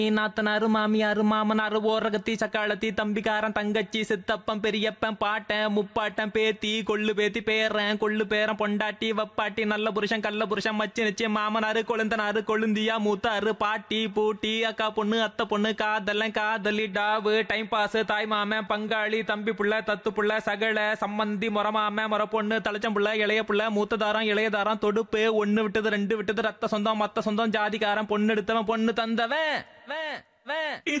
நாத்தனாரு மாமியாரு மாமனாரு ஓரகத்தி சக்காளத்தி தம்பிக்காரன் தங்கச்சி சித்தப்பன் பெரியப்பன் பாட்டன் முப்பாட்டன் பேத்தி கொள்ளு பேத்தி பேரன் கொள்ளு பேரன் பொண்டாட்டி வப்பாட்டி நல்ல புருஷன் கள்ள புருஷன் மச்சி நிச்சி மாமனாரு கொழுந்தனாரு கொழுந்தியா மூத்தாரு பாட்டி பூட்டி அக்கா பொண்ணு அத்தை பொண்ணு காதலன் காதலி டாவு டைம் பாஸ் தாய் மாமன் பங்காளி தம்பி புள்ள தத்து புள்ள சகல சம்மந்தி மொரமாம மொர பொண்ணு தலைச்சம் புள்ள இளைய புள்ள மூத்ததாரம் இளையதாரம் தொடுப்பு ஒண்ணு விட்டது ரெண்டு விட்டது ரத்த சொந்தம் மத்த சொந்தம் ஜாதிக்காரன் பொண்ணு எடுத்தவன் பொண்ணு தந்தவன் வன், வன்.